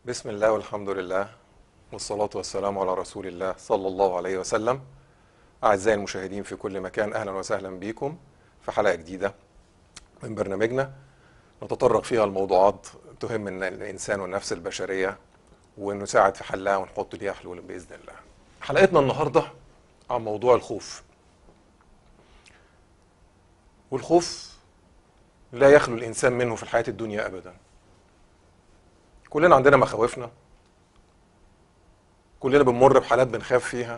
بسم الله والحمد لله والصلاة والسلام على رسول الله صلى الله عليه وسلم أعزائي المشاهدين في كل مكان أهلا وسهلا بكم في حلقة جديدة من برنامجنا نتطرق فيها الموضوعات تهم الإنسان والنفس البشرية ونساعد في حلها ونحط ليها حلول بإذن الله حلقتنا النهاردة عن موضوع الخوف والخوف لا يخلو الإنسان منه في الحياة الدنيا أبدا كلنا عندنا مخاوفنا كلنا بنمر بحالات بنخاف فيها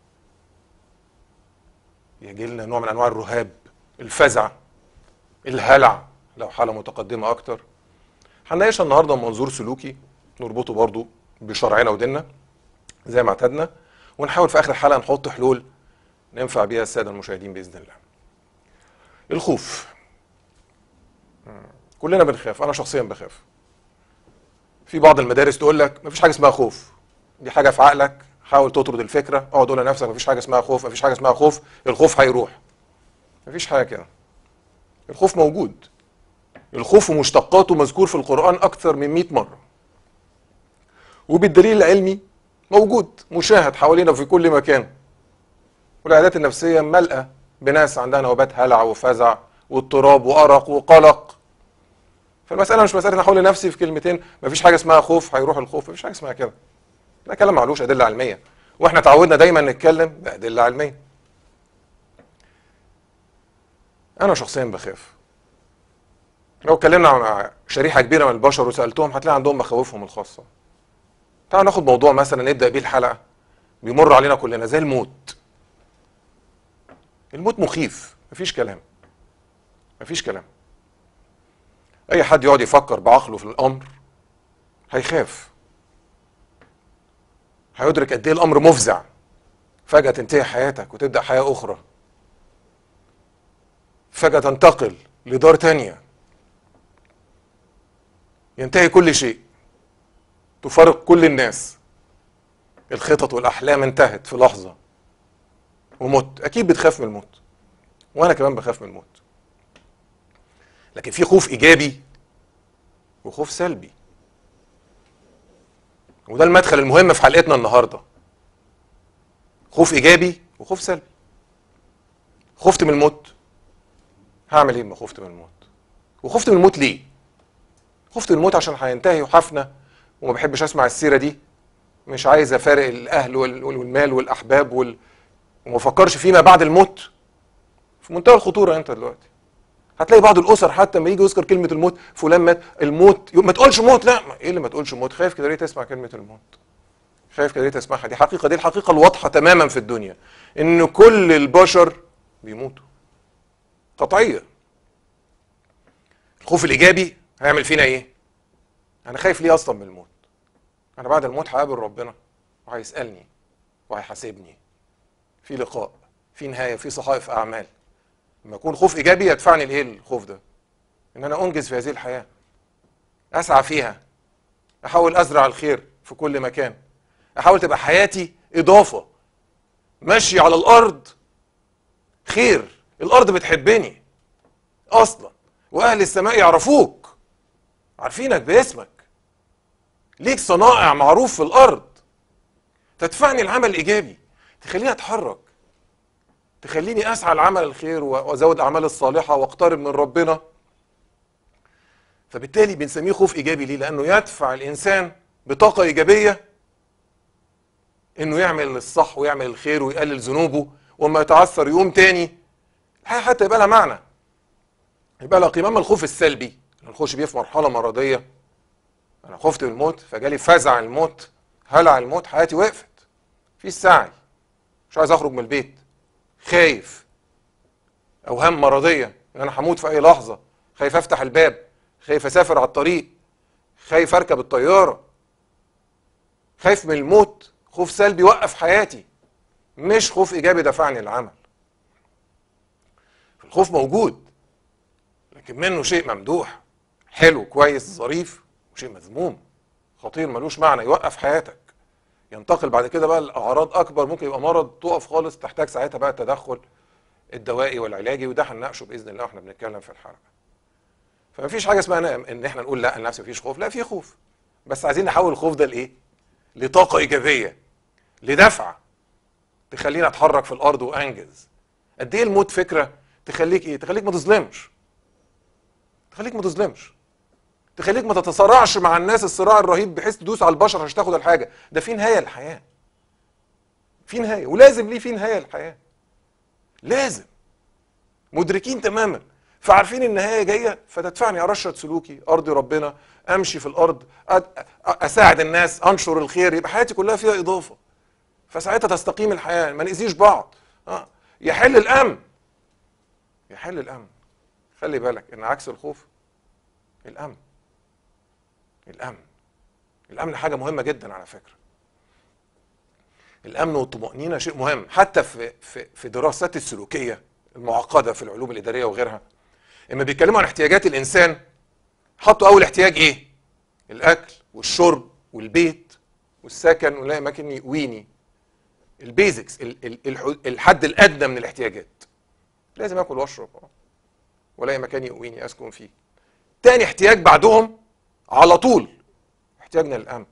يجي لنا نوع من انواع الرهاب الفزع الهلع لو حاله متقدمه اكتر هنناقشها النهارده من منظور سلوكي نربطه برضو بشرعنا وديننا زي ما اعتدنا ونحاول في اخر الحلقه نحط حلول ننفع بيها الساده المشاهدين باذن الله الخوف كلنا بنخاف انا شخصيا بخاف في بعض المدارس تقول لك مفيش حاجه اسمها خوف دي حاجه في عقلك حاول تطرد الفكره اقعد قول لنفسك مفيش حاجه اسمها خوف مفيش حاجه اسمها خوف الخوف هيروح مفيش حاجه كده الخوف موجود الخوف ومشتقاته مذكور في القران اكثر من 100 مره وبالدليل العلمي موجود مشاهد حوالينا في كل مكان والعيادات النفسيه ملأى بناس عندها نوبات هلع وفزع واضطراب وارق وقلق فالمساله مش مساله احول لنفسي في كلمتين مفيش حاجه اسمها خوف هيروح الخوف مفيش حاجه اسمها كده ده كلام معلوش ادله علميه واحنا تعودنا دايما نتكلم بادله علميه انا شخصيا بخاف لو اتكلمنا مع شريحه كبيره من البشر وسالتهم هتلاقي عندهم مخاوفهم الخاصه تعالوا ناخد موضوع مثلا نبدا بيه الحلقه بيمر علينا كلنا زي الموت الموت مخيف مفيش كلام مفيش كلام اي حد يقعد يفكر بعقله في الامر هيخاف هيدرك قد ايه الامر مفزع فجاه تنتهي حياتك وتبدا حياه اخرى فجاه تنتقل لدار تانية ينتهي كل شيء تفارق كل الناس الخطط والاحلام انتهت في لحظه ومت اكيد بتخاف من الموت وانا كمان بخاف من الموت لكن في خوف ايجابي وخوف سلبي وده المدخل المهم في حلقتنا النهارده خوف ايجابي وخوف سلبي خفت من الموت هعمل ايه لما خفت من الموت وخفت من الموت ليه خفت من الموت عشان هينتهي وحفنه وما بحبش اسمع السيره دي مش عايز افارق الاهل والمال والاحباب وال... وما افكرش فيما بعد الموت في منتهى الخطوره انت دلوقتي هتلاقي بعض الاسر حتى لما يجي يذكر كلمه الموت فلان مات الموت ما تقولش موت لا ايه اللي ما تقولش موت خايف كده ليه تسمع كلمه الموت خايف كده ليه تسمعها دي حقيقه دي الحقيقه الواضحه تماما في الدنيا ان كل البشر بيموتوا قطعيه الخوف الايجابي هيعمل فينا ايه انا خايف ليه اصلا من الموت انا بعد الموت هقابل ربنا وهيسالني وهيحاسبني في لقاء في نهايه في صحائف اعمال لما يكون خوف ايجابي يدفعني لايه الخوف ده ان انا انجز في هذه الحياه اسعى فيها احاول ازرع الخير في كل مكان احاول تبقى حياتي اضافه ماشي على الارض خير الارض بتحبني اصلا واهل السماء يعرفوك عارفينك باسمك ليك صنائع معروف في الارض تدفعني العمل الايجابي تخليني اتحرك تخليني اسعى لعمل الخير وازود الاعمال الصالحه واقترب من ربنا فبالتالي بنسميه خوف ايجابي ليه لانه يدفع الانسان بطاقه ايجابيه انه يعمل الصح ويعمل الخير ويقلل ذنوبه وما يتعثر يوم تاني الحياه حتى يبقى لها معنى يبقى لها قيمه اما الخوف السلبي نخش بيه في مرحله مرضيه انا خفت من الموت فجالي فزع الموت هلع الموت حياتي وقفت في السعي مش عايز اخرج من البيت خايف اوهام مرضيه ان انا هموت في اي لحظه خايف افتح الباب خايف اسافر على الطريق خايف اركب الطياره خايف من الموت خوف سلبي وقف حياتي مش خوف ايجابي دفعني للعمل الخوف موجود لكن منه شيء ممدوح حلو كويس ظريف وشيء مذموم خطير ملوش معنى يوقف حياتك ينتقل بعد كده بقى الاعراض اكبر ممكن يبقى مرض تقف خالص تحتاج ساعتها بقى التدخل الدوائي والعلاجي وده هنناقشه باذن الله واحنا بنتكلم في الحلقه فما فيش حاجه اسمها ان احنا نقول لا النفس مفيش خوف لا في خوف بس عايزين نحول الخوف ده لايه لطاقه ايجابيه لدفعه تخليني اتحرك في الارض وانجز قد ايه الموت فكره تخليك ايه تخليك ما تظلمش تخليك ما تظلمش تخليك ما تتصارعش مع الناس الصراع الرهيب بحيث تدوس على البشر عشان تاخد الحاجه ده في نهايه الحياه في نهايه ولازم ليه في نهايه الحياه لازم مدركين تماما فعارفين النهايه جايه فتدفعني ارشد سلوكي ارضي ربنا امشي في الارض أد- اساعد الناس انشر الخير يبقى حياتي كلها فيها اضافه فساعتها تستقيم الحياه ما نأذيش بعض آه. يحل الامن يحل الامن خلي بالك ان عكس الخوف الامن الامن الامن حاجه مهمه جدا على فكره الامن والطمانينه شيء مهم حتى في في في دراسات السلوكيه المعقده في العلوم الاداريه وغيرها اما بيتكلموا عن احتياجات الانسان حطوا اول احتياج ايه الاكل والشرب والبيت والسكن ولا اماكن يقويني البيزكس ال- ال- الح- الحد الادنى من الاحتياجات لازم اكل واشرب آه. ولا مكان يقويني اسكن فيه تاني احتياج بعدهم على طول احتياجنا للامن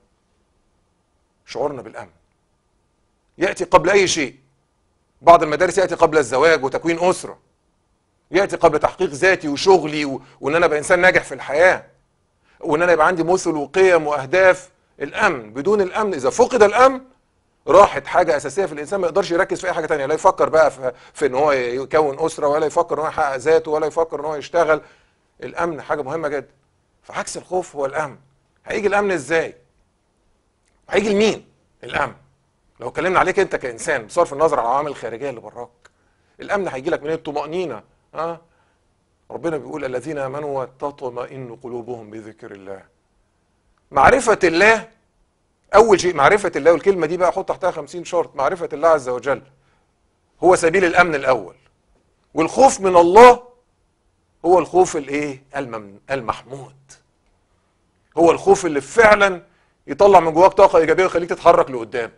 شعورنا بالامن ياتي قبل اي شيء بعض المدارس ياتي قبل الزواج وتكوين اسره ياتي قبل تحقيق ذاتي وشغلي و... وان انا ابقى انسان ناجح في الحياه وان انا يبقى عندي مثل وقيم واهداف الامن بدون الامن اذا فقد الامن راحت حاجه اساسيه في الانسان ما يقدرش يركز في اي حاجه تانية لا يفكر بقى في, في ان هو يكون اسره ولا يفكر ان هو يحقق ذاته ولا يفكر ان هو يشتغل الامن حاجه مهمه جدا فعكس الخوف هو الامن هيجي الامن ازاي هيجي لمين الامن لو اتكلمنا عليك انت كانسان بصرف النظر عن العوامل الخارجيه اللي براك الامن هيجي لك من الطمانينه ها ربنا بيقول الذين امنوا وتطمئن قلوبهم بذكر الله معرفه الله اول شيء معرفه الله والكلمه دي بقى احط تحتها 50 شرط معرفه الله عز وجل هو سبيل الامن الاول والخوف من الله هو الخوف الايه المم- المحمود هو الخوف اللي فعلا يطلع من جواك طاقه ايجابيه ويخليك تتحرك لقدام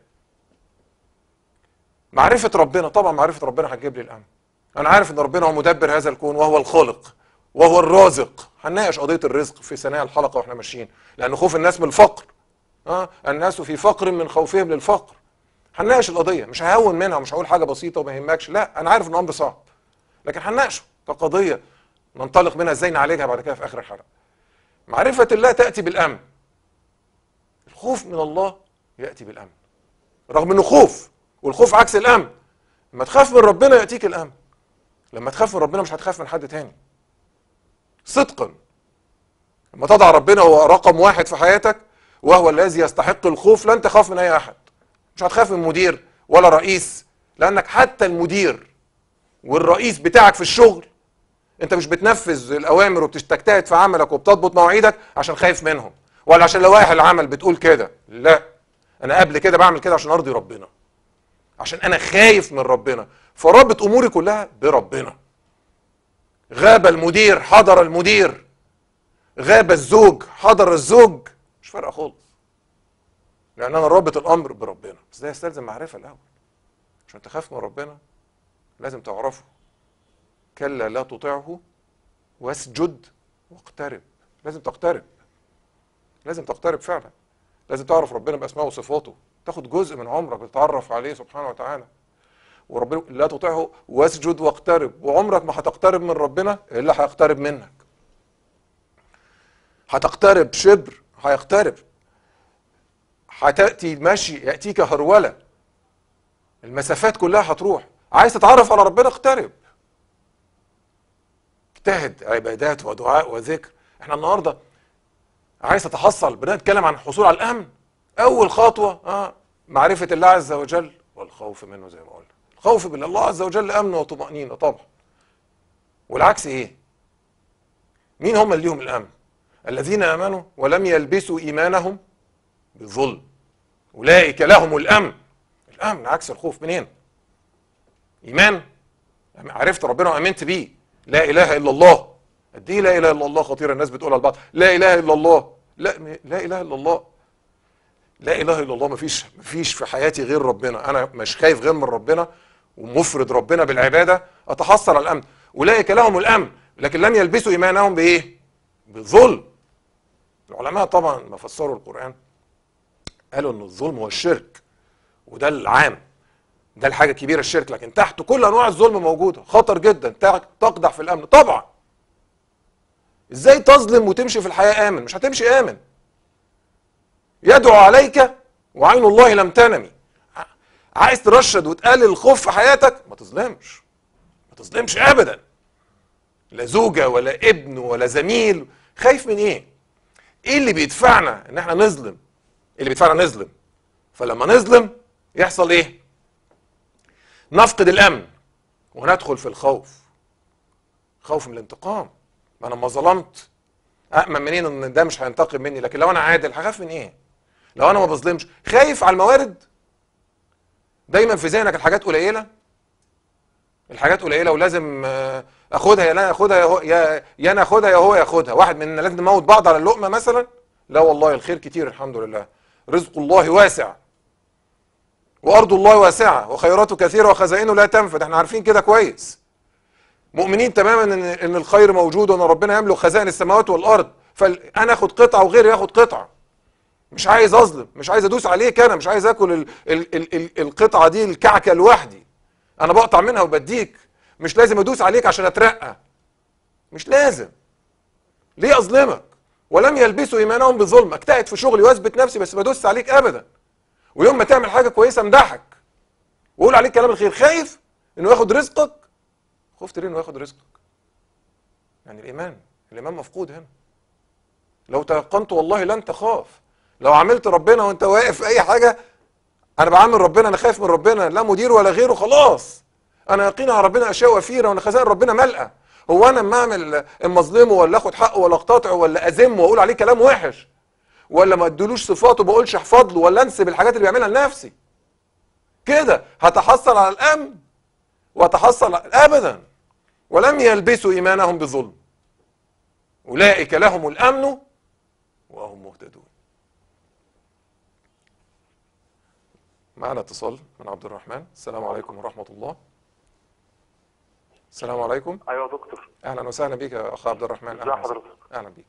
معرفه ربنا طبعا معرفه ربنا هتجيب لي الامن انا عارف ان ربنا هو مدبر هذا الكون وهو الخالق وهو الرازق هنناقش قضيه الرزق في ثنايا الحلقه واحنا ماشيين لان خوف الناس من الفقر اه الناس في فقر من خوفهم للفقر هنناقش القضيه مش ههون منها ومش هقول حاجه بسيطه وما يهمكش لا انا عارف ان امر صعب لكن هنناقشه كقضيه ننطلق منها ازاي نعالجها بعد كده في اخر الحلقه معرفه الله تاتي بالامن الخوف من الله ياتي بالامن رغم انه خوف والخوف عكس الامن لما تخاف من ربنا ياتيك الامن لما تخاف من ربنا مش هتخاف من حد تاني صدقا لما تضع ربنا هو رقم واحد في حياتك وهو الذي يستحق الخوف لن تخاف من اي احد مش هتخاف من مدير ولا رئيس لانك حتى المدير والرئيس بتاعك في الشغل انت مش بتنفذ الاوامر وبتجتهد في عملك وبتضبط مواعيدك عشان خايف منهم ولا عشان لوائح العمل بتقول كده لا انا قبل كده بعمل كده عشان ارضي ربنا عشان انا خايف من ربنا فرابط اموري كلها بربنا غاب المدير حضر المدير غاب الزوج حضر الزوج مش فارقه خالص لان انا رابط الامر بربنا بس ده يستلزم معرفه الاول عشان تخاف من ربنا لازم تعرفه كلا لا تطعه واسجد واقترب لازم تقترب لازم تقترب فعلا لازم تعرف ربنا باسمائه وصفاته تاخد جزء من عمرك تتعرف عليه سبحانه وتعالى وربنا لا تطيعه واسجد واقترب وعمرك ما هتقترب من ربنا الا هيقترب منك هتقترب شبر هيقترب هتاتي مشي ياتيك هروله المسافات كلها هتروح عايز تتعرف على ربنا اقترب اجتهد عبادات ودعاء وذكر احنا النهارده عايز تتحصل بدنا نتكلم عن الحصول على الامن اول خطوه اه معرفه الله عز وجل والخوف منه زي ما قلنا الخوف من الله عز وجل امن وطمانينه طبعا والعكس ايه مين هم اللي ليهم الامن الذين امنوا ولم يلبسوا ايمانهم بظلم اولئك لهم الامن الامن عكس الخوف منين ايمان عرفت ربنا وامنت بيه لا اله الا الله قد ايه لا اله الا الله خطيره الناس بتقولها لبعض لا اله الا الله لا م- لا اله الا الله لا اله الا الله مفيش مفيش في حياتي غير ربنا انا مش خايف غير من ربنا ومفرد ربنا بالعباده اتحصل على الامن اولئك لهم الامن لكن لم يلبسوا ايمانهم بايه بظلم العلماء طبعا ما فسروا القرآن قالوا ان الظلم هو الشرك وده العام ده الحاجة الكبيرة الشرك لكن تحت كل انواع الظلم موجودة خطر جدا تقدح في الامن طبعا ازاي تظلم وتمشي في الحياة امن مش هتمشي امن يدعو عليك وعين الله لم تنمي عايز ترشد وتقلل الخوف في حياتك ما تظلمش ما تظلمش ابدا لا زوجة ولا ابن ولا زميل خايف من ايه ايه اللي بيدفعنا ان احنا نظلم إيه اللي بيدفعنا نظلم فلما نظلم يحصل ايه نفقد الامن وندخل في الخوف خوف من الانتقام ما انا لما ظلمت امن منين ان ده مش هينتقم مني لكن لو انا عادل هخاف من ايه لو انا ما بظلمش خايف على الموارد دايما في ذهنك الحاجات قليله الحاجات قليله ولازم اخدها يا انا اخدها يا هو يا يا انا اخدها يا هو ياخدها واحد مننا لازم نموت بعض على اللقمه مثلا لا والله الخير كتير الحمد لله رزق الله واسع وارض الله واسعه وخيراته كثيره وخزائنه لا تنفد احنا عارفين كده كويس مؤمنين تماما ان ان الخير موجود وان ربنا يملك خزائن السماوات والارض فانا اخد قطعه وغيري ياخد قطعه مش عايز اظلم مش عايز ادوس عليك انا مش عايز اكل ال ال ال ال القطعه دي الكعكه لوحدي انا بقطع منها وبديك مش لازم ادوس عليك عشان اترقى مش لازم ليه اظلمك ولم يلبسوا ايمانهم بظلم اجتهد في شغلي واثبت نفسي بس ما ادوس عليك ابدا ويوم ما تعمل حاجه كويسه امدحك واقول عليك كلام الخير خايف انه ياخد رزقك خفت ليه انه ياخد رزقك يعني الايمان الايمان مفقود هنا لو تيقنت والله لن تخاف لو عملت ربنا وانت واقف في اي حاجه انا بعمل ربنا انا خايف من ربنا لا مدير ولا غيره خلاص انا يقين على ربنا اشياء وفيره وانا خزائن ربنا ملأى هو انا اما اعمل اما اظلمه ولا اخد حقه ولا اقتطعه ولا اذمه واقول عليه كلام وحش ولا ما ادلوش صفاته بقولش احفظ له ولا انسب الحاجات اللي بيعملها لنفسي كده هتحصل على الامن واتحصل ابدا ولم يلبسوا ايمانهم بظلم اولئك لهم الامن وهم مهتدون معنا اتصال من عبد الرحمن السلام عليكم ورحمه الله السلام عليكم ايوه يا دكتور اهلا وسهلا بك يا اخ عبد الرحمن ازي اهلا وسهلا. حضرتك اهلا بيك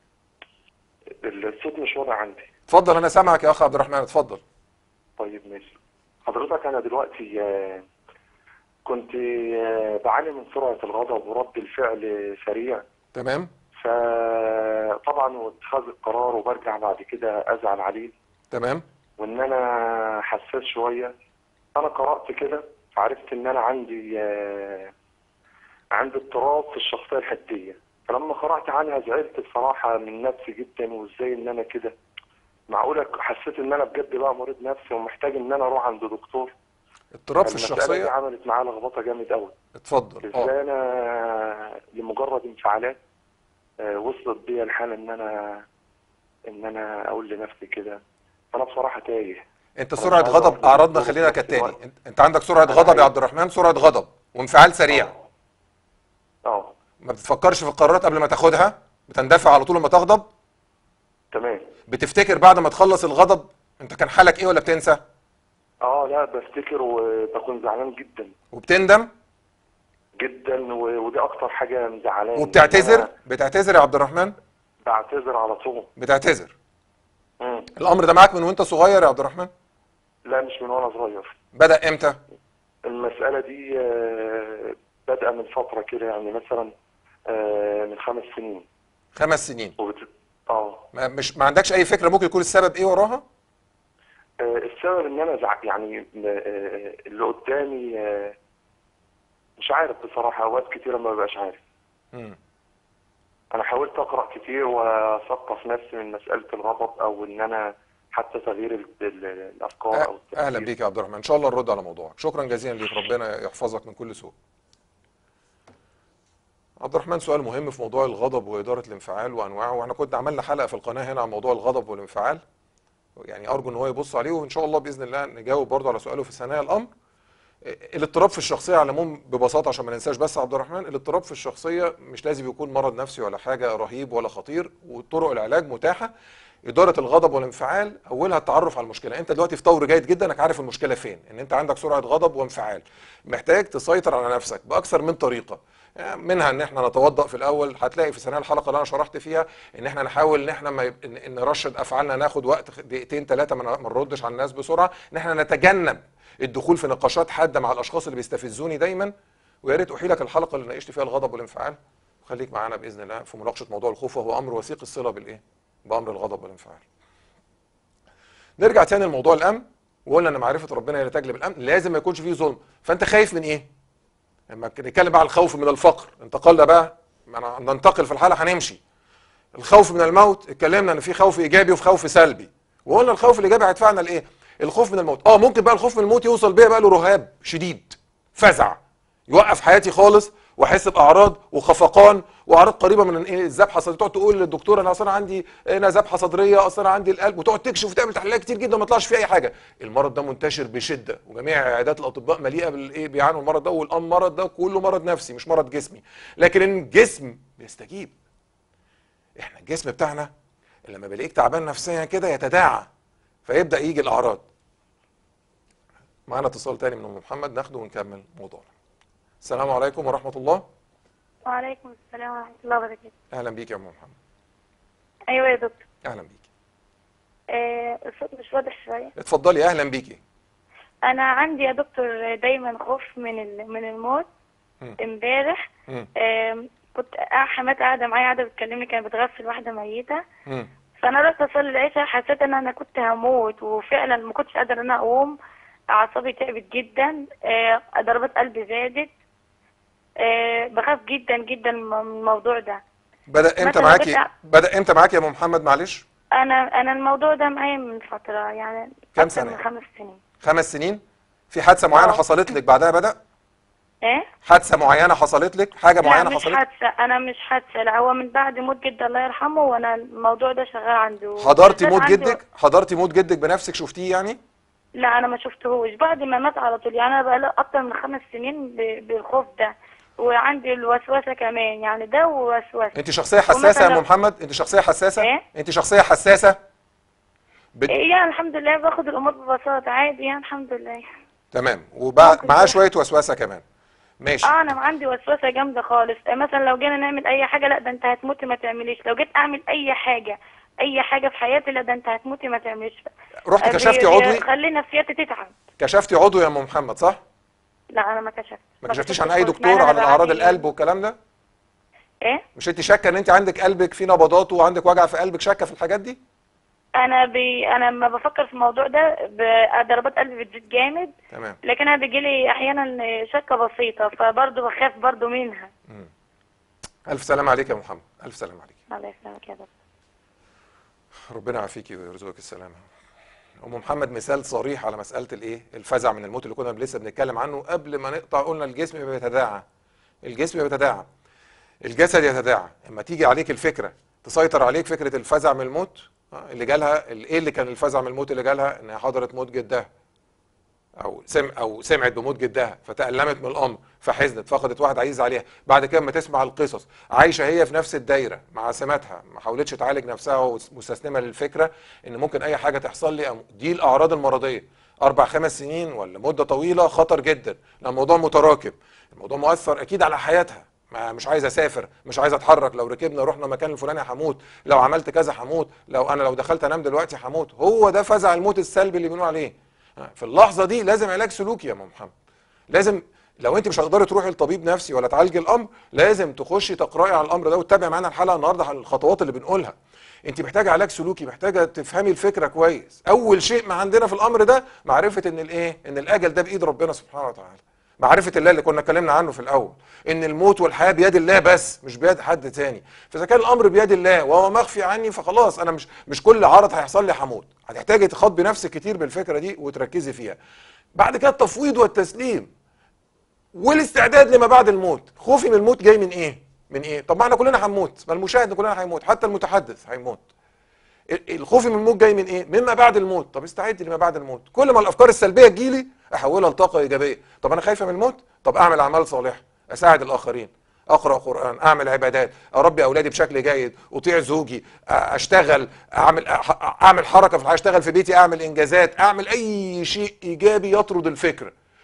الصوت مش واضح عندي اتفضل انا سامعك يا اخ عبد الرحمن اتفضل طيب ماشي حضرتك انا دلوقتي آه، كنت آه، بعاني من سرعه الغضب ورد الفعل سريع تمام فطبعا واتخاذ القرار وبرجع بعد كده ازعل عليه تمام وان انا حساس شويه انا قرات كده فعرفت ان انا عندي آه، عندي اضطراب في الشخصيه الحديه فلما قرات عنها زعلت بصراحه من نفسي جدا وازاي ان انا كده معقوله حسيت ان انا بجد بقى مريض نفسي ومحتاج ان انا اروح عند دكتور اضطراب في المسألة دي الشخصيه عملت معايا لخبطه جامد قوي اتفضل اه ازاي انا لمجرد انفعالات آه، وصلت بيا الحاله ان انا ان انا اقول لنفسي كده فانا بصراحه تايه انت أنا سرعه مش عايز غضب أعرف اعراضنا الدكتور خلينا في نفس كالتالي الوقت. انت- انت عندك سرعه أنا غضب يا عايز- عبد الرحمن سرعه غضب وانفعال سريع اه ما بتفكرش في القرارات قبل ما تاخدها بتندفع على طول لما تغضب تمام بتفتكر بعد ما تخلص الغضب انت كان حالك ايه ولا بتنسى اه لا بفتكر وبكون زعلان جدا وبتندم جدا و- ودي اكتر حاجه مزعلاني إن وبتعتذر أنا بتعتذر يا عبد الرحمن بعتذر على طول بتعتذر مم. الامر ده معاك من وانت صغير يا عبد الرحمن لا مش من وانا صغير بدا امتى المساله دي آه، بادئه من فتره كده يعني مثلا آه، من خمس سنين خمس سنين وبت... اه ما مش ما عندكش اي فكره ممكن يكون السبب ايه وراها آه، السبب ان انا زع... يعني م- آه، اللي قدامي آه، مش عارف بصراحه اوقات كتيره ما ببقاش عارف مم. انا حاولت اقرا كتير واثقف نفسي من مساله الغضب او ان انا حتى تغيير ال... ال... الافكار او التفكير. اهلا بيك يا عبد الرحمن ان شاء الله نرد على موضوعك شكرا جزيلا ليك ربنا يحفظك من كل سوء عبد الرحمن سؤال مهم في موضوع الغضب واداره الانفعال وانواعه واحنا كنا عملنا حلقه في القناه هنا عن موضوع الغضب والانفعال يعني ارجو ان هو يبص عليه وان شاء الله باذن الله نجاوب برضه على سؤاله في ثنايا الامر الاضطراب في الشخصيه على العموم ببساطه عشان ما ننساش بس عبد الرحمن الاضطراب في الشخصيه مش لازم يكون مرض نفسي ولا حاجه رهيب ولا خطير وطرق العلاج متاحه اداره الغضب والانفعال اولها التعرف على المشكله انت دلوقتي في طور جيد جدا انك عارف المشكله فين ان انت عندك سرعه غضب وانفعال محتاج تسيطر على نفسك باكثر من طريقه منها ان احنا نتوضا في الاول هتلاقي في ثنايا الحلقه اللي انا شرحت فيها ان احنا نحاول ان احنا ما يب... إن- إن نرشد افعالنا ناخد وقت دقيقتين ثلاثه ما نردش على الناس بسرعه ان احنا نتجنب الدخول في نقاشات حاده مع الاشخاص اللي بيستفزوني دايما ويا ريت احيلك الحلقه اللي ناقشت فيها الغضب والانفعال وخليك معانا باذن الله في مناقشه موضوع الخوف وهو امر وثيق الصله بالايه؟ بامر الغضب والانفعال. نرجع تاني لموضوع الامن وقلنا ان معرفه ربنا هي اللي تجلب الامن لازم ما يكونش فيه ظلم فانت خايف من ايه؟ لما نتكلم بقى عن الخوف من الفقر انتقلنا بقى ما ننتقل في الحاله هنمشي الخوف من الموت اتكلمنا ان في خوف ايجابي وفي خوف سلبي وقلنا الخوف الايجابي هيدفعنا لايه؟ الخوف من الموت اه ممكن بقى الخوف من الموت يوصل بيا بقى له رهاب شديد فزع يوقف حياتي خالص واحس باعراض وخفقان واعراض قريبه من ايه الذبحه الصدريه تقعد تقول للدكتور انا اصلا عندي انا ذبحه صدريه اصلا عندي القلب وتقعد تكشف وتعمل تحليلات كتير جدا ما يطلعش فيه اي حاجه المرض ده منتشر بشده وجميع عيادات الاطباء مليئه بالايه بيعانوا المرض ده والمرض ده كله مرض نفسي مش مرض جسمي لكن الجسم بيستجيب احنا الجسم بتاعنا لما بيلاقيك تعبان نفسيا كده يتداعى فيبدا يجي الاعراض معانا اتصال تاني من ام محمد ناخده ونكمل موضوعنا السلام عليكم ورحمه الله وعليكم السلام ورحمة الله وبركاته اهلا بيك يا ام محمد أيوة يا دكتور اهلا بيك آه الصوت مش واضح شوية اتفضلي اهلا بيكي أنا عندي يا دكتور دايما خوف من ال- من الموت مم. امبارح مم. آم، كنت آه، حماتي قاعدة معايا قاعدة بتكلمني كانت بتغسل واحدة ميتة مم. فأنا رحت أصلي العشاء حسيت إن أنا كنت هموت وفعلا ما كنتش قادرة إن أنا أقوم أعصابي تعبت جدا آه، ضربات قلبي زادت آه، بخاف جدا جدا من الموضوع ده بدا امتى مثلا معاكي بتاع- بدا امتى معاكي يا ام محمد معلش أنا أنا الموضوع ده معايا من فترة يعني كام أكتر سنة؟ من خمس سنين خمس سنين في حادثه معينه آه. حصلت لك بعدها بدا إيه؟ حادثه معينه حصلت لك حاجه لا معينه مش حصلت لك حادثة أنا مش حادثة لا هو من بعد موت جدي الله يرحمه وأنا الموضوع ده شغال عنده حضرتي بالذات موت عنده- جدك حضرتي موت جدك بنفسك شفتيه يعني لا أنا ما شفتهوش بعد ما مات على طول يعني أنا بقى أكتر من خمس سنين ب- بالخوف ده وعندي الوسوسة كمان يعني ده ووسوسة انت شخصيه حساسه يا ام ومثلا- محمد انت شخصيه حساسه إيه؟ انت شخصيه حساسه بت... إيه يعني الحمد لله باخد الأمور ببساطة عادي يعني الحمد لله تمام ومعاه ممكن معاه كده. شويه وسوسه كمان ماشي اه انا عندي وسوسه جامده خالص آه، مثلا لو جينا نعمل اي حاجه لا ده انت هتموتي ما تعمليش لو جيت اعمل اي حاجه اي حاجه في حياتي لا ده انت هتموتي ما تعمليش رحت آه، كشفتي بي- عضوي خلي نفسيتي تتعب كشفتي عضوي يا ام محمد صح لا انا ما كشفت ما كشفتيش كشفتش عن اي خالص. دكتور مع إن عن أنا اعراض بعاني- القلب والكلام ده ايه مش انت شاكه ان انت عندك قلبك فيه نبضات وعندك وجع في قلبك شاكه في الحاجات دي انا بي... انا لما بفكر في الموضوع ده ب- ضربات قلبي بتزيد جامد تمام لكن انا بيجيلي احيانا شكه بسيطه فبرضه بخاف برضه منها الف سلام عليك يا محمد الف سلام عليك الله يسلمك يا دكتور ربنا يعافيكي ويرزقك السلامه ام محمد مثال صريح على مساله الايه الفزع من الموت اللي كنا لسه بنتكلم عنه قبل ما نقطع قلنا الجسم بيتداعى الجسم بيتداعى الجسد يتداعى اما تيجي عليك الفكره تسيطر عليك فكره الفزع من الموت آه، اللي جالها ايه اللي كان الفزع من الموت اللي جالها انها حضرت موت جدها او سم او سمعت بموت جدها فتألمت من الامر فحزنت فقدت واحد عزيز عليها بعد كده لما تسمع القصص عايشه هي في نفس الدايره مع سماتها ما حاولتش تعالج نفسها ومستسلمه للفكره ان ممكن اي حاجه تحصل لي أو دي الاعراض المرضيه اربع خمس سنين ولا مده طويله خطر جدا لان الموضوع متراكم الموضوع مؤثر اكيد على حياتها ما مش عايز اسافر مش عايز اتحرك لو ركبنا رحنا مكان الفلاني هموت لو عملت كذا هموت لو انا لو دخلت انام دلوقتي هموت هو ده فزع الموت السلبي اللي بنقول عليه في اللحظه دي لازم علاج سلوكي يا ام محمد لازم لو انت مش هتقدري تروحي لطبيب نفسي ولا تعالجي الامر لازم تخشي تقراي على الامر ده وتتابعي معانا الحلقه النهارده عن الخطوات اللي بنقولها انت محتاجه علاج سلوكي محتاجه تفهمي الفكره كويس اول شيء ما عندنا في الامر ده معرفه ان الايه ان الاجل ده بايد ربنا سبحانه وتعالى معرفة الله اللي كنا اتكلمنا عنه في الأول إن الموت والحياة بيد الله بس مش بيد حد تاني فإذا كان الأمر بيد الله وهو مخفي عني فخلاص أنا مش مش كل عرض هيحصل لي هموت هتحتاجي تخاطبي نفسك كتير بالفكرة دي وتركزي فيها بعد كده التفويض والتسليم والاستعداد لما بعد الموت خوفي من الموت جاي من ايه من ايه طب ما احنا كلنا هنموت ما المشاهد كلنا هيموت حتى المتحدث هيموت ال- الخوف من الموت جاي من ايه مما بعد الموت طب استعدي لما بعد الموت كل ما الافكار السلبيه تجيلي احولها لطاقه ايجابيه طب انا خايفه من الموت طب اعمل اعمال صالحه اساعد الاخرين اقرا قران اعمل عبادات اربي اولادي بشكل جيد اطيع زوجي أ- اشتغل اعمل أح- اعمل حركه في الحياه اشتغل في بيتي اعمل انجازات اعمل اي شيء ايجابي يطرد الفكر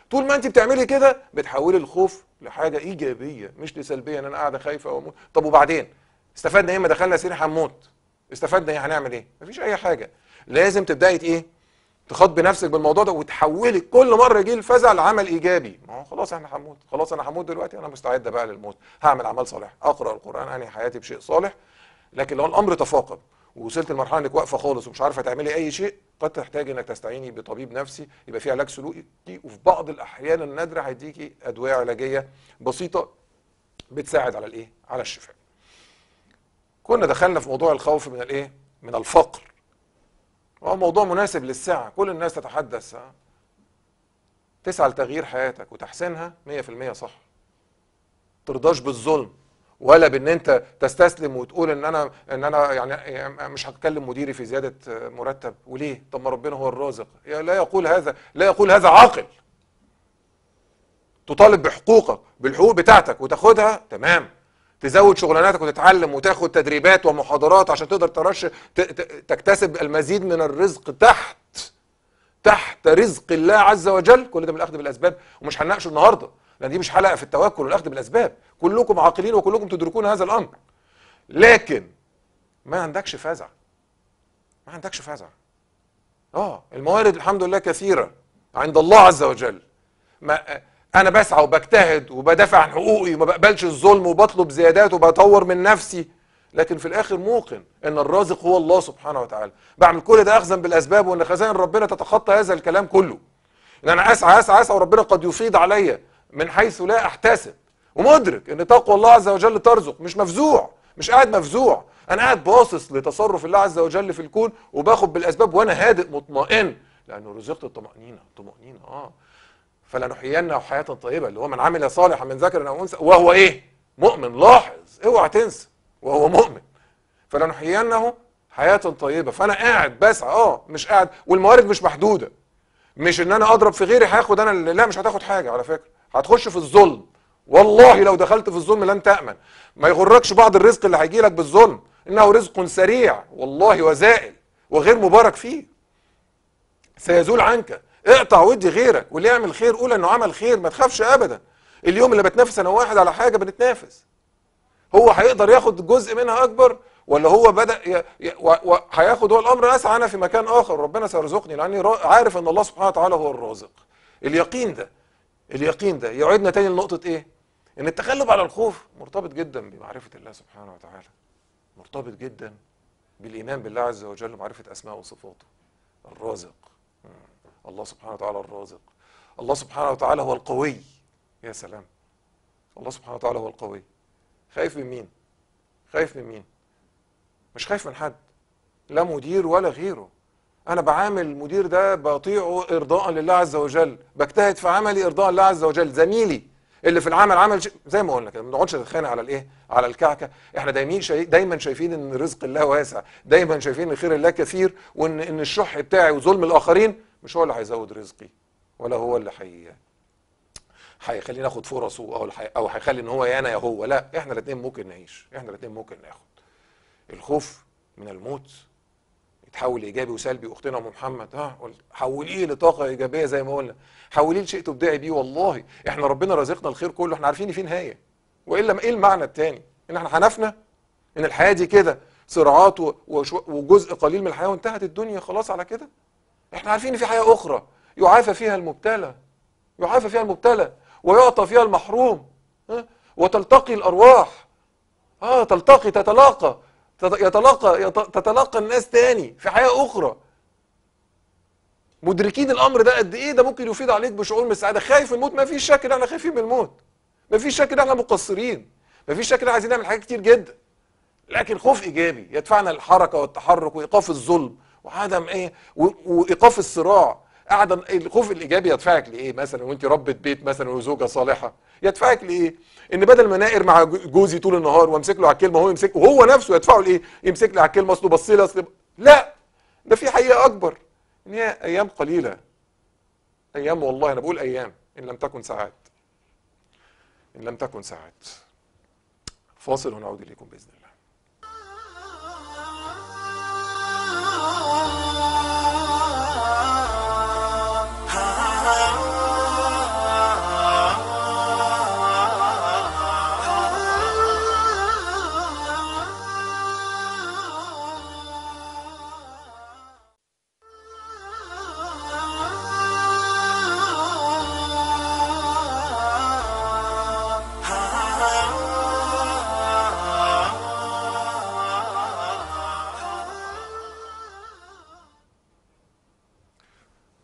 طول ما انت بتعملي كده بتحولي الخوف لحاجه ايجابيه مش لسلبيه ان انا قاعده خايفه واموت طب وبعدين استفدنا ايه ما دخلنا سرير هنموت استفدنا ايه هنعمل ايه مفيش اي حاجه لازم تبداي ايه تخاطبي نفسك بالموضوع ده وتحولي كل مره يجي الفزع لعمل ايجابي ما هو خلاص احنا هنموت خلاص انا هموت دلوقتي انا مستعده بقى للموت هعمل اعمال صالحه اقرا القران انهي حياتي بشيء صالح لكن لو الامر تفاقم ووصلت لمرحله انك واقفه خالص ومش عارفه تعملي اي شيء قد تحتاجي انك تستعيني بطبيب نفسي يبقى في علاج سلوكي وفي بعض الاحيان النادره هيديكي ادويه علاجيه بسيطه بتساعد على الايه على الشفاء كنا دخلنا في موضوع الخوف من الايه من الفقر هو موضوع مناسب للساعة كل الناس تتحدث ها؟ تسعى لتغيير حياتك وتحسينها 100% صح ترضاش بالظلم ولا بان انت تستسلم وتقول ان انا ان انا يعني مش هتكلم مديري في زياده مرتب وليه طب ما ربنا هو الرازق لا يقول هذا لا يقول هذا عاقل تطالب بحقوقك بالحقوق بتاعتك وتاخدها تمام تزود شغلاناتك وتتعلم وتاخد تدريبات ومحاضرات عشان تقدر ترش ت- ت- تكتسب المزيد من الرزق تحت تحت رزق الله عز وجل كل ده بالاخذ بالاسباب ومش هنناقشه النهارده لان دي مش حلقه في التوكل والاخذ بالاسباب كلكم عاقلين وكلكم تدركون هذا الامر لكن ما عندكش فزع ما عندكش فزع اه الموارد الحمد لله كثيره عند الله عز وجل ما انا بسعى وبجتهد وبدافع عن حقوقي وما بقبلش الظلم وبطلب زيادات وبطور من نفسي لكن في الاخر موقن ان الرازق هو الله سبحانه وتعالى بعمل كل ده اخذا بالاسباب وان خزائن ربنا تتخطى هذا الكلام كله ان انا اسعى اسعى اسعى وربنا قد يفيض عليا من حيث لا احتسب ومدرك ان تقوى الله عز وجل ترزق مش مفزوع مش قاعد مفزوع انا قاعد باصص لتصرف الله عز وجل في الكون وباخد بالاسباب وانا هادئ مطمئن لانه رزقت الطمانينه طمانينه اه فلنحيينه حياه طيبه اللي هو من عمل صالحا من ذكر او انثى وهو ايه مؤمن لاحظ اوعى تنسى وهو مؤمن فلنحيينه حياه طيبه فانا قاعد بسعى اه مش قاعد والموارد مش محدوده مش ان انا اضرب في غيري هاخد انا اللي لا مش هتاخد حاجه على فكره هتخش في الظلم والله لو دخلت في الظلم لن تامن ما يغركش بعض الرزق اللي هيجي لك بالظلم انه رزق سريع والله وزائل وغير مبارك فيه سيزول عنك اقطع ودي غيرك واللي يعمل خير قول انه عمل خير ما تخافش ابدا اليوم اللي بتنافس انا واحد على حاجه بنتنافس هو هيقدر ياخد جزء منها اكبر ولا هو بدا ي... ي... و... و... هياخد هو الامر اسعى انا في مكان اخر ربنا سيرزقني لاني را... عارف ان الله سبحانه وتعالى هو الرازق اليقين ده اليقين ده يعيدنا تاني لنقطه ايه ان التغلب على الخوف مرتبط جدا بمعرفه الله سبحانه وتعالى مرتبط جدا بالايمان بالله عز وجل ومعرفه اسماءه وصفاته الرازق مم. الله سبحانه وتعالى الرازق الله سبحانه وتعالى هو القوي يا سلام الله سبحانه وتعالى هو القوي خايف من مين خايف من مين مش خايف من حد لا مدير ولا غيره انا بعامل المدير ده بطيعه ارضاء لله عز وجل بجتهد في عملي ارضاء لله عز وجل زميلي اللي في العمل عمل شيء زي ما قلنا كده ما نقعدش نتخانق على الايه على الكعكه احنا دايما شايف دايما شايفين ان رزق الله واسع دايما شايفين ان خير الله كثير وان ان الشح بتاعي وظلم الاخرين مش هو اللي هيزود رزقي ولا هو اللي حي هيخليني اخد فرصه او الحي... او هيخلي ان هو يا انا يا هو لا احنا الاثنين ممكن نعيش احنا الاثنين ممكن ناخد الخوف من الموت يتحول لايجابي وسلبي اختنا ام محمد ها حوليه لطاقه ايجابيه زي ما قلنا حوليه لشيء تبدعي بيه والله احنا ربنا رزقنا الخير كله احنا عارفين في نهايه والا ايه المعنى الثاني ان احنا هنفنى ان الحياه دي كده صراعات و- وشو- وجزء قليل من الحياه وانتهت الدنيا خلاص على كده احنا عارفين ان في حياه اخرى يعافى فيها المبتلى يعافى فيها المبتلى ويعطى فيها المحروم ها؟ وتلتقي الارواح اه تلتقي تتلاقى تت- يتلاقى يت- تتلاقى الناس تاني في حياه اخرى مدركين الامر ده قد ايه ده ممكن يفيد عليك بشعور من السعاده خايف من الموت ما فيش شك ان احنا خايفين من الموت ما فيش شك ان احنا مقصرين ما فيش شك ان احنا عايزين نعمل حاجات كتير جدا لكن خوف ايجابي يدفعنا للحركه والتحرك وايقاف الظلم وعدم ايه و- وايقاف الصراع عدم الخوف الايجابي يدفعك لايه مثلا وانت ربة بيت مثلا وزوجه صالحه يدفعك لايه ان بدل ما نائر مع جو- جوزي طول النهار وامسك له على الكلمه وهو يمسك وهو نفسه يدفعه لايه يمسك لي على الكلمه اصله بص لي اصل لا ده في حقيقه اكبر ان هي ايام قليله ايام والله انا بقول ايام ان لم تكن ساعات ان لم تكن ساعات فاصل ونعود اليكم باذن الله Ah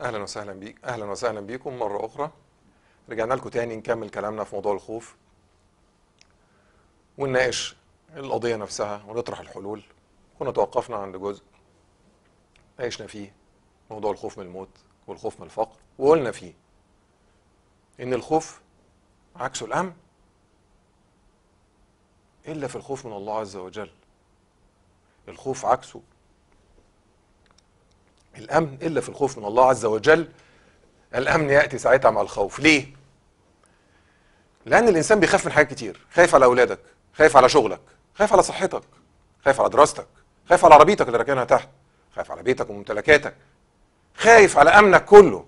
اهلا وسهلا بيك اهلا وسهلا بيكم مره اخرى رجعنا لكم تاني نكمل كلامنا في موضوع الخوف ونناقش القضيه نفسها ونطرح الحلول كنا توقفنا عند جزء ناقشنا فيه موضوع الخوف من الموت والخوف من الفقر وقلنا فيه ان الخوف عكسه الامن الا في الخوف من الله عز وجل الخوف عكسه الامن الا في الخوف من الله عز وجل الامن ياتي ساعتها مع الخوف ليه لان الانسان بيخاف من حاجات كتير خايف على اولادك خايف على شغلك خايف على صحتك خايف على دراستك خايف على عربيتك اللي راكنها تحت خايف على بيتك وممتلكاتك خايف على امنك كله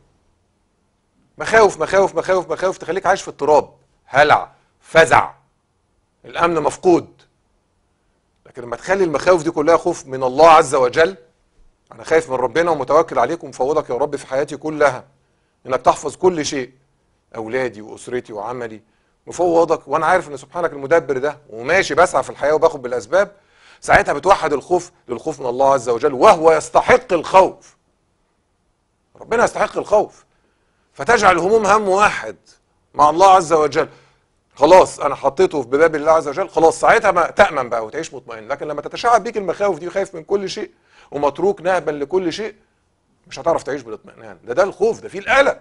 مخاوف مخاوف مخاوف مخاوف تخليك عايش في اضطراب هلع فزع الامن مفقود لكن لما تخلي المخاوف دي كلها خوف من الله عز وجل انا خايف من ربنا ومتوكل عليك ومفوضك يا رب في حياتي كلها انك تحفظ كل شيء اولادي واسرتي وعملي مفوضك وانا عارف ان سبحانك المدبر ده وماشي بسعى في الحياه وباخد بالاسباب ساعتها بتوحد الخوف للخوف من الله عز وجل وهو يستحق الخوف ربنا يستحق الخوف فتجعل الهموم هم واحد مع الله عز وجل خلاص انا حطيته في باب الله عز وجل خلاص ساعتها ما تامن بقى وتعيش مطمئن لكن لما تتشعب بيك المخاوف دي وخايف من كل شيء ومتروك نهبا لكل شيء مش هتعرف تعيش بالاطمئنان ده ده الخوف ده فيه القلق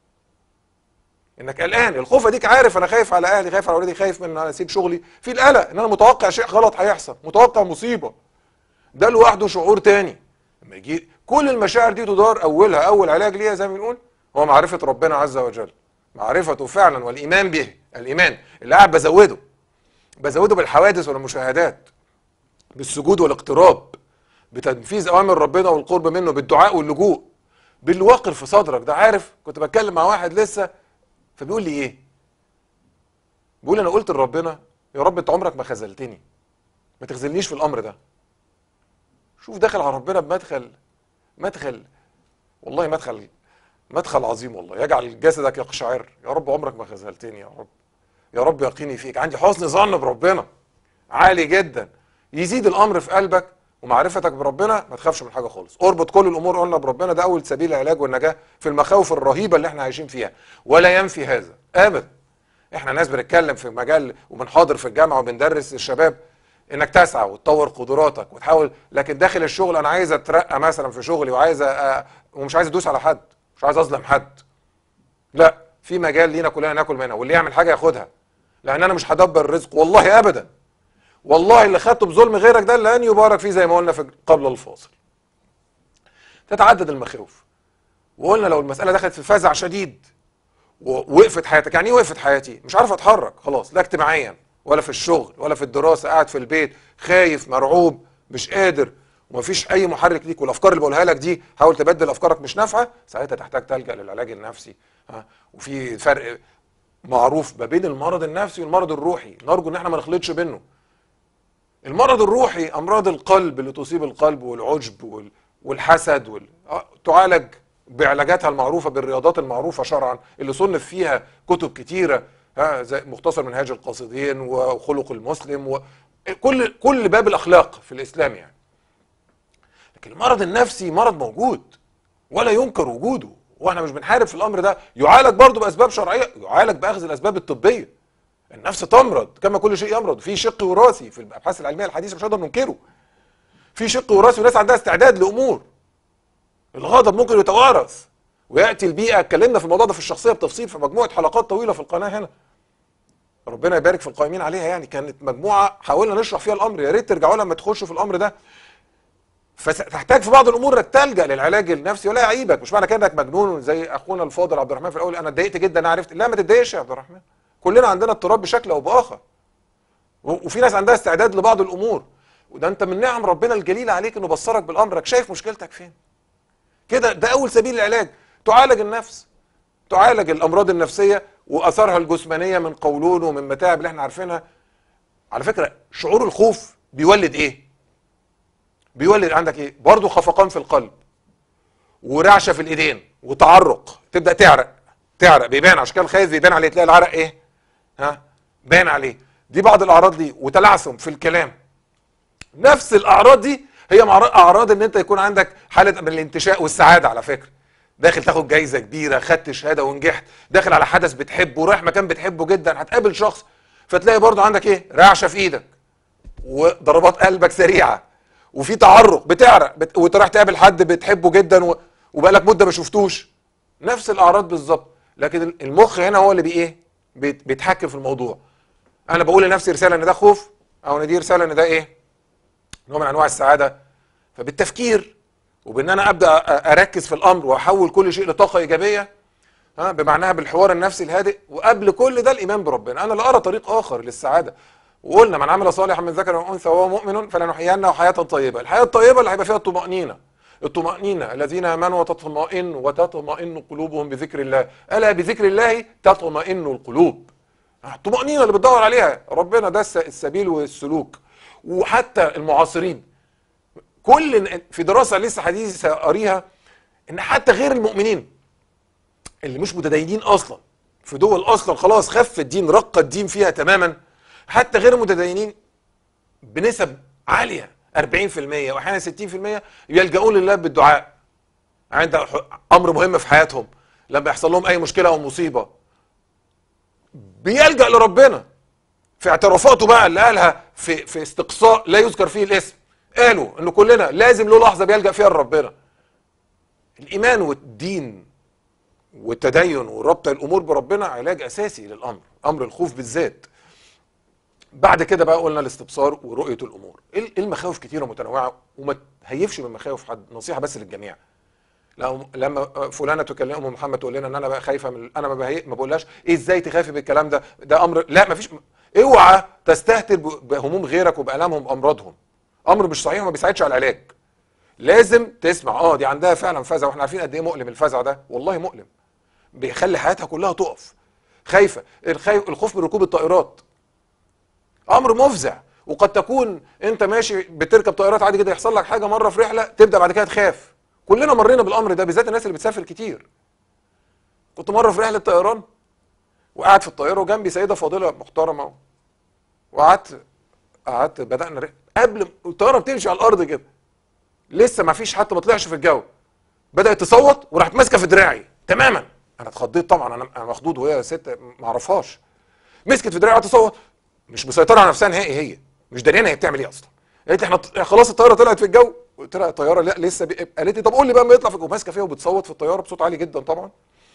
انك قلقان الخوف اديك عارف انا خايف على اهلي خايف على اولادي خايف من ان انا اسيب شغلي في القلق ان انا متوقع شيء غلط هيحصل متوقع مصيبه ده لوحده شعور تاني لما يجي كل المشاعر دي تدار اولها اول علاج ليها زي ما بنقول هو معرفه ربنا عز وجل معرفته فعلا والايمان به الايمان اللي قاعد بزوده بزوده بالحوادث والمشاهدات بالسجود والاقتراب بتنفيذ اوامر ربنا والقرب منه بالدعاء واللجوء باللي واقر في صدرك ده عارف كنت بتكلم مع واحد لسه فبيقول لي ايه بيقول انا قلت لربنا يا رب انت عمرك ما خذلتني ما تخذلنيش في الامر ده شوف داخل على ربنا بمدخل مدخل والله مدخل مدخل عظيم والله يجعل جسدك يقشعر يا رب عمرك ما خذلتني يا رب يا رب يقيني فيك عندي حسن ظن بربنا عالي جدا يزيد الامر في قلبك ومعرفتك بربنا ما تخافش من حاجه خالص اربط كل الامور قلنا بربنا ده اول سبيل العلاج والنجاه في المخاوف الرهيبه اللي احنا عايشين فيها ولا ينفي هذا ابدا احنا ناس بنتكلم في مجال وبنحاضر في الجامعه وبندرس للشباب انك تسعى وتطور قدراتك وتحاول لكن داخل الشغل انا عايز اترقى مثلا في شغلي وعايز أ... ومش عايز ادوس على حد مش عايز اظلم حد لا في مجال لينا كلنا ناكل منها واللي يعمل حاجه ياخدها لان انا مش هدبر الرزق والله ابدا والله اللي خدته بظلم غيرك ده لن يبارك فيه زي ما قلنا في قبل الفاصل تتعدد المخاوف وقلنا لو المساله دخلت في فزع شديد ووقفت حياتك يعني ايه وقفت حياتي مش عارف اتحرك خلاص لا اجتماعيا ولا في الشغل ولا في الدراسه قاعد في البيت خايف مرعوب مش قادر ومفيش اي محرك ليك والافكار اللي بقولها لك دي حاول تبدل افكارك مش نافعه ساعتها تحتاج تلجا للعلاج النفسي ها وفي فرق معروف ما بين المرض النفسي والمرض الروحي نرجو ان احنا ما نخلطش بينه المرض الروحي امراض القلب اللي تصيب القلب والعجب وال- والحسد وال... آه، تعالج بعلاجاتها المعروفه بالرياضات المعروفه شرعا اللي صنف فيها كتب كتيره ها زي مختصر منهاج القاصدين وخلق المسلم وكل كل باب الاخلاق في الاسلام يعني لكن المرض النفسي مرض موجود ولا ينكر وجوده واحنا مش بنحارب في الامر ده يعالج برضه باسباب شرعيه يعالج باخذ الاسباب الطبيه النفس تمرض كما كل شيء يمرض في شق وراثي في الابحاث العلميه الحديثه مش هنقدر ننكره في شق وراثي وناس عندها استعداد لامور الغضب ممكن يتوارث وياتي البيئه اتكلمنا في الموضوع ده في الشخصيه بتفصيل في مجموعه حلقات طويله في القناه هنا ربنا يبارك في القائمين عليها يعني كانت مجموعه حاولنا نشرح فيها الامر يا ريت ترجعوا لما تخشوا في الامر ده فتحتاج في بعض الامور انك تلجا للعلاج النفسي ولا يعيبك مش معنى كده انك مجنون زي اخونا الفاضل عبد الرحمن في الاول انا اتضايقت جدا انا عرفت لا ما تتضايقش يا عبد الرحمن كلنا عندنا اضطراب بشكل او باخر و- وفي ناس عندها استعداد لبعض الامور وده انت من نعم ربنا الجليله عليك انه بصرك بالامرك شايف مشكلتك فين كده ده اول سبيل العلاج تعالج النفس تعالج الامراض النفسيه واثارها الجسمانيه من قولون ومن متاعب اللي احنا عارفينها على فكره شعور الخوف بيولد ايه بيولد عندك ايه برضه خفقان في القلب ورعشه في الايدين وتعرق تبدا تعرق تعرق بيبان عشان كده الخايف بيبان عليه تلاقي العرق ايه ها بان عليه دي بعض الاعراض دي وتلعثم في الكلام نفس الاعراض دي هي مع- اعراض ان انت يكون عندك حاله من الانتشاء والسعاده على فكره داخل تاخد جايزه كبيره خدت شهاده ونجحت داخل على حدث بتحبه رايح مكان بتحبه جدا هتقابل شخص فتلاقي برضو عندك ايه رعشه في ايدك وضربات قلبك سريعه وفي تعرق بتعرق بت... وانت رايح تقابل حد بتحبه جدا و... وبقالك مده ما شفتوش نفس الاعراض بالظبط لكن المخ هنا هو اللي بي ايه بيت... بيتحكم في الموضوع انا بقول لنفسي رساله ان ده خوف او ان دي رساله ان ده ايه نوع من انواع السعاده فبالتفكير وبان انا ابدا أ- اركز في الامر واحول كل شيء لطاقه ايجابيه ها بمعناها بالحوار النفسي الهادئ وقبل كل ده الايمان بربنا انا لا ارى طريق اخر للسعاده وقلنا من عمل صالحا من ذكر او انثى وهو مؤمن فلنحيينه حياه طيبه الحياه الطيبه اللي هيبقى فيها الطمانينه الطمأنينة الذين آمنوا وتطمئن وتطمئن قلوبهم بذكر الله ألا بذكر الله تطمئن القلوب الطمأنينة اللي بتدور عليها ربنا ده الس- السبيل والسلوك وحتى المعاصرين كل في دراسة لسه حديثة قاريها ان حتى غير المؤمنين اللي مش متدينين اصلا في دول اصلا خلاص خف الدين رق الدين فيها تماما حتى غير المتدينين بنسب عاليه 40% واحيانا 60% يلجؤون لله بالدعاء عند ح- امر مهم في حياتهم لما يحصل لهم اي مشكله او مصيبه بيلجأ لربنا في اعترافاته بقى اللي قالها في في استقصاء لا يذكر فيه الاسم قالوا ان كلنا لازم له لحظه بيلجأ فيها لربنا الايمان والدين والتدين وربط الامور بربنا علاج اساسي للامر امر الخوف بالذات بعد كده بقى قلنا الاستبصار ورؤيه الامور إيه المخاوف كتيره متنوعه وما تهيفش من مخاوف حد نصيحه بس للجميع لو لما فلانه تكلم ام محمد تقول لنا ان انا بقى خايفه من انا ما بهي ما بقولهاش ايه ازاي تخافي بالكلام ده ده امر لا ما فيش اوعى تستهتر ب- بهموم غيرك وبالامهم بامراضهم امر مش صحيح وما بيساعدش على العلاج لازم تسمع اه دي عندها فعلا فزع واحنا عارفين قد ايه مؤلم الفزع ده والله مؤلم بيخلي حياتها كلها تقف خايفه الخي... الخوف من ركوب الطائرات امر مفزع وقد تكون انت ماشي بتركب طائرات عادي جدا يحصل لك حاجه مره في رحله تبدا بعد كده تخاف كلنا مرينا بالامر ده بالذات الناس اللي بتسافر كتير كنت مره في رحله طيران وقاعد في الطياره وجنبي سيده فاضله محترمه وقعدت قعدت بدانا رحلة. قبل الطياره بتمشي على الارض كده لسه ما فيش حتى ما طلعش في الجو بدات تصوت وراحت ماسكه في دراعي تماما انا اتخضيت طبعا انا انا مخضوض وهي ست ما اعرفهاش مسكت في دراعي وقعدت تصوت مش مسيطره على نفسها نهائي هي مش دريانه هي بتعمل ايه اصلا قالت لي احنا ط- خلاص الطياره طلعت في الجو قلت لها الطياره لا لسه بي... قالت لي طب قول لي بقى ما يطلع في الجو ماسكه فيها وبتصوت في الطياره بصوت عالي جدا طبعا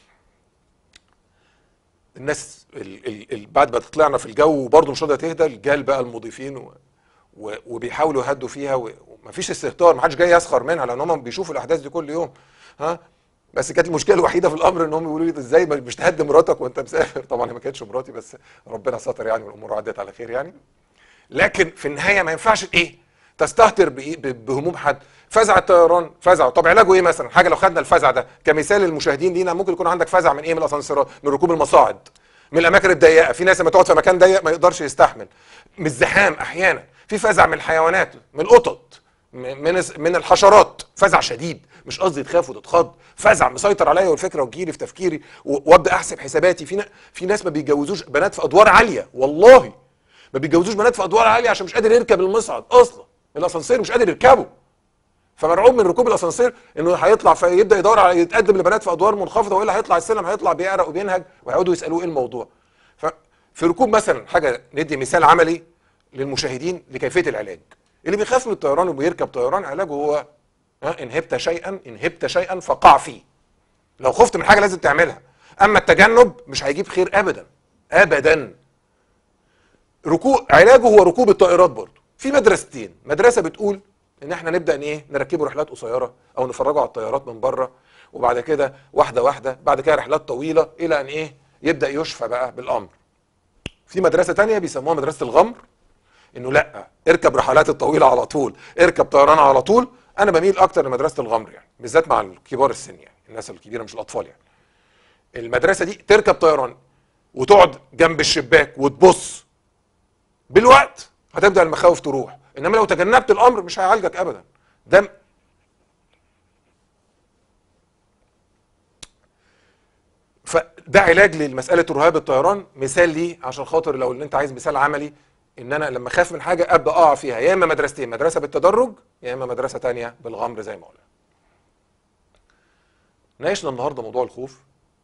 الناس ال... ال... ال... بعد ما طلعنا في الجو وبرضه مش راضيه تهدى الجال بقى المضيفين و... و... وبيحاولوا يهدوا فيها و... ومفيش استهتار محدش جاي يسخر منها لان هم بيشوفوا الاحداث دي كل يوم ها بس كانت المشكله الوحيده في الامر ان هم بيقولوا لي ازاي ما- مش تهدي مراتك وانت مسافر طبعا هي ما كانتش مراتي بس ربنا ستر يعني والامور عدت على خير يعني لكن في النهايه ما ينفعش ايه تستهتر بإيه؟ ب- بهموم حد فزع الطيران فزع طب علاجه ايه مثلا حاجه لو خدنا الفزع ده كمثال للمشاهدين لينا ممكن يكون عندك فزع من ايه من الاسانسيرات من ركوب المصاعد من الاماكن الضيقه في ناس لما تقعد في مكان ضيق ما يقدرش يستحمل من الزحام احيانا في فزع من الحيوانات من القطط م- من الس- من الحشرات فزع شديد مش قصدي تخاف وتتخض فزع مسيطر عليا والفكره وتجيلي في تفكيري و- وابدا احسب حساباتي في ن- في ناس ما بيتجوزوش بنات في ادوار عاليه والله ما بيتجوزوش بنات في ادوار عاليه عشان مش قادر يركب المصعد اصلا الاسانسير مش قادر يركبه فمرعوب من ركوب الاسانسير انه هيطلع فيبدا يدور على يتقدم لبنات في ادوار منخفضه والا هيطلع السلم هيطلع بيعرق وبينهج وهيقعدوا يسالوه ايه الموضوع ففي ركوب مثلا حاجه ندي مثال عملي للمشاهدين لكيفيه العلاج اللي بيخاف من الطيران وبيركب طيران علاجه هو ها ان هبت شيئا ان هبت شيئا فقع فيه لو خفت من حاجه لازم تعملها اما التجنب مش هيجيب خير ابدا ابدا ركوب علاجه هو ركوب الطائرات برضه في مدرستين مدرسه بتقول ان احنا نبدا ان ايه نركبه رحلات قصيره او نفرجه على الطيارات من بره وبعد كده واحده واحده بعد كده رحلات طويله الى ان ايه يبدا يشفى بقى بالامر في مدرسه تانية بيسموها مدرسه الغمر انه لا اركب رحلات الطويله على طول اركب طيران على طول انا بميل اكتر لمدرسه الغمر يعني بالذات مع الكبار السن يعني الناس الكبيره مش الاطفال يعني المدرسه دي تركب طيران وتقعد جنب الشباك وتبص بالوقت هتبدا المخاوف تروح انما لو تجنبت الامر مش هيعالجك ابدا ده فده علاج لمساله رهاب الطيران مثال ليه عشان خاطر لو ان انت عايز مثال عملي ان انا لما اخاف من حاجه ابدا اقع فيها يا اما مدرستين مدرسه بالتدرج يا اما مدرسه تانية بالغمر زي ما قلنا ناقشنا النهارده موضوع الخوف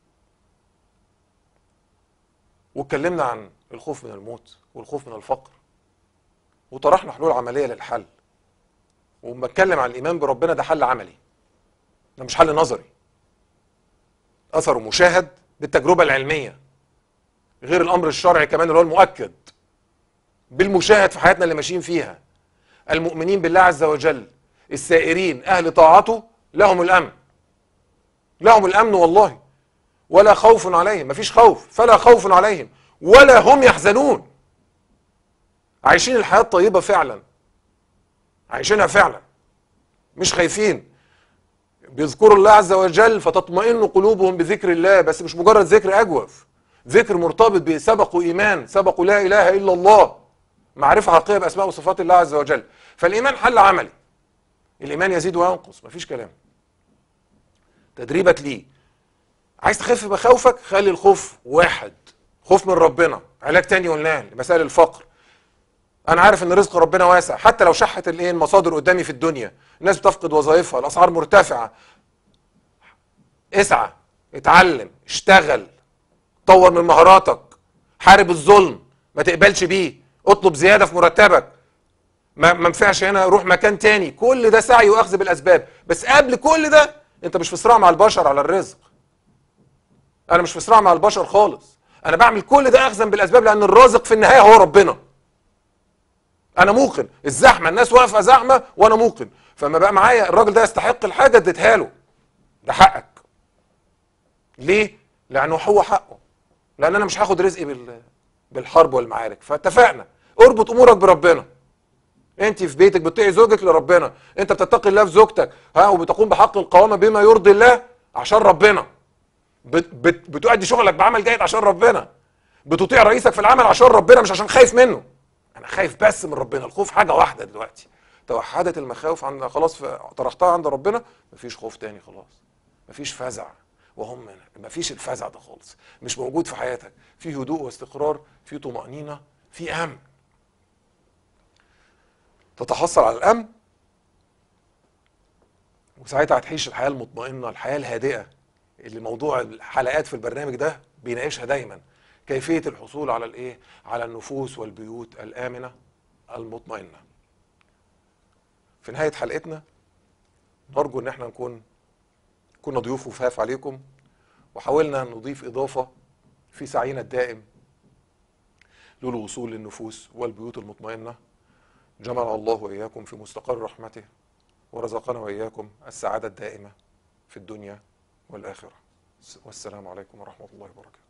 واتكلمنا عن الخوف من الموت والخوف من الفقر وطرحنا حلول عمليه للحل وما اتكلم عن الايمان بربنا ده حل عملي ده مش حل نظري اثره مشاهد بالتجربه العلميه غير الامر الشرعي كمان اللي هو المؤكد بالمشاهد في حياتنا اللي ماشيين فيها المؤمنين بالله عز وجل السائرين اهل طاعته لهم الامن لهم الامن والله ولا خوف عليهم مفيش خوف فلا خوف عليهم ولا هم يحزنون عايشين الحياه الطيبه فعلا عايشينها فعلا مش خايفين بيذكروا الله عز وجل فتطمئن قلوبهم بذكر الله بس مش مجرد ذكر اجوف ذكر مرتبط بسبقوا ايمان سبقوا لا اله الا الله معرفه حقيقيه باسماء وصفات الله عز وجل فالايمان حل عملي الايمان يزيد وينقص مفيش كلام تدريبك ليه عايز تخف مخاوفك خلي الخوف واحد خوف من ربنا علاج تاني قلناه لمسائل الفقر انا عارف ان رزق ربنا واسع حتى لو شحت الايه المصادر قدامي في الدنيا الناس بتفقد وظائفها الاسعار مرتفعه اسعى اتعلم اشتغل طور من مهاراتك حارب الظلم ما تقبلش بيه اطلب زياده في مرتبك ما ما ينفعش هنا روح مكان تاني كل ده سعي واخذ بالاسباب بس قبل كل ده انت مش في صراع مع البشر على الرزق انا مش في صراع مع البشر خالص انا بعمل كل ده اخذا بالاسباب لان الرازق في النهايه هو ربنا انا موقن الزحمه الناس واقفه زحمه وانا موقن فما بقى معايا الراجل ده يستحق الحاجه اديتها له ده حقك ليه لانه هو حقه لان انا مش هاخد رزقي بال بالحرب والمعارك فاتفقنا اربط امورك بربنا انت في بيتك بتطيعي زوجك لربنا انت بتتقي الله في زوجتك ها وبتقوم بحق القوامه بما يرضي الله عشان ربنا بت بت بتؤدي شغلك بعمل جيد عشان ربنا بتطيع رئيسك في العمل عشان ربنا مش عشان خايف منه انا خايف بس من ربنا الخوف حاجه واحده دلوقتي توحدت المخاوف عند خلاص ف- طرحتها عند ربنا مفيش خوف تاني خلاص مفيش فزع وهم مفيش الفزع ده خالص مش موجود في حياتك في هدوء واستقرار في طمأنينة في أمن تتحصل على الأمن وساعتها هتعيش الحياة المطمئنة الحياة الهادئة اللي موضوع الحلقات في البرنامج ده بيناقشها دايما كيفية الحصول على الايه على النفوس والبيوت الآمنة المطمئنة في نهاية حلقتنا نرجو ان احنا نكون كنا ضيوف وفاف عليكم وحاولنا نضيف إضافة في سعينا الدائم للوصول للنفوس والبيوت المطمئنة جمع الله وإياكم في مستقر رحمته ورزقنا وإياكم السعادة الدائمة في الدنيا والآخرة والسلام عليكم ورحمة الله وبركاته